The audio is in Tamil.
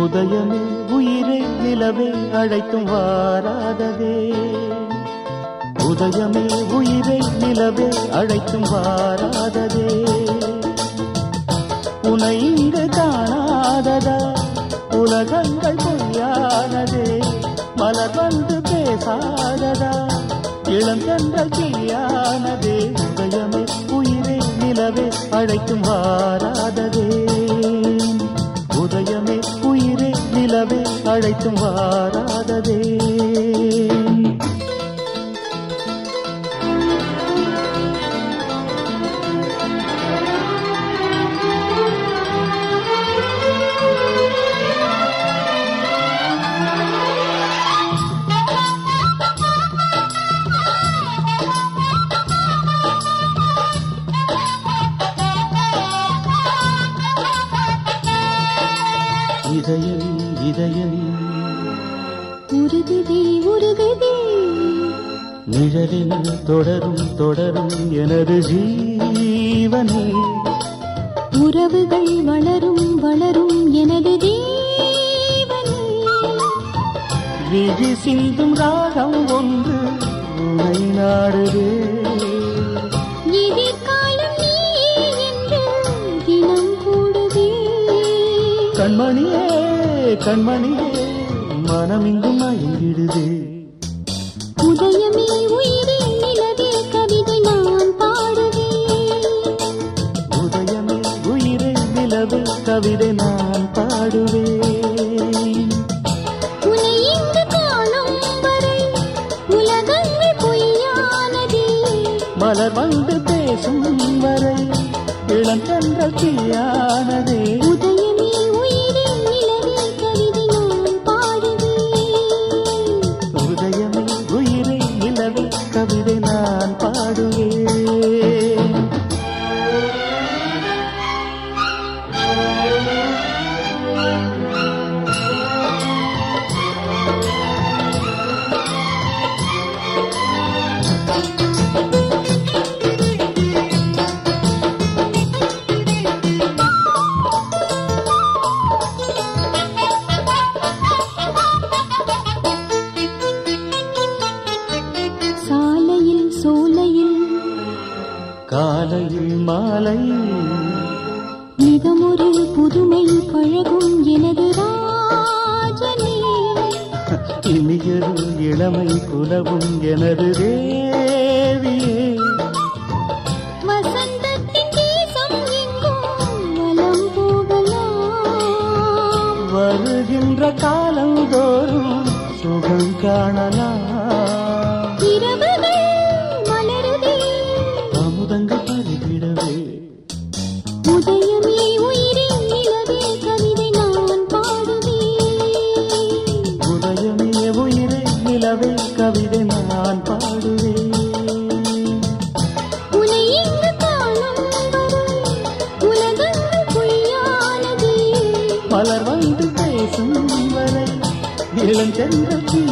உதயமே உயிரே நிலவே அழைத்தும் வாராததே உதயமே உயிரே நிலவே அழைத்தும் வாராததே உனை இங்கு காணாததா உலகங்கள் பொய்யானதே மலர் வந்து பேசாததா இளங்கன்ற கிளியானதே உதயமே உயிரே நிலவே அழைத்தும் வாராததே உதயமே உயிரே நிலவே அழைத்தும் வாராததே இதயம் இதயம் உருகுதே உருகுதே நிழலில் தொடரும் தொடரும் எனது ஜீவனே உறவுகள் வளரும் வளரும் எனது தேவனே விழி சிந்தும் ராகம் ஒன்று உனை நாடுதே எதிர்காலம் நீயே என்று தினம் கூடுதே கண்மணியே கண்மணியே மனமிங்கும் மயங்கிடுதே உதயமே உயிரே நிலவே கவிதை நான் பாடுவேன் உதயமே உயிரே நிலவு கவிதை நான் பாடுவேன் உன்னை இங்கு காணும் வரை உலகங்கள் பொய்யானதே மலர் வந்து பேசும் வரை இளங்கன்ற தீயானதே உதயமே உயிரே நிலவே கவிதை நான் பாடுவேன் உதயமே உயிரே நிலவு கவிதை நான் பாடுவேன் சாலையில் சோலையில் காலையில் மாலை மிகமொரு புதுமை பழகும் எனது ராஜனே இனியொரு இளமை புலவும் எனது தேவியே வசந்தத்தின் தேசம் எங்கும் வலம் போகலாம் வருகின்ற காலம் தோறும் சுகம் காணலாம் இரவுகள் மலருதே அமுதங்கள் பருகிடவே உதயமே உயிரே நிலவே கவிதை நான் பாடுவேன் உதயமே உயிரே நிலவே கவிதை நான் பாடுவேன் உன்னை இங்கு காணும் வரை உலகங்கள் பொய்யானதே மலர் வந்து பேசும் வரை இளஞ்சென்ற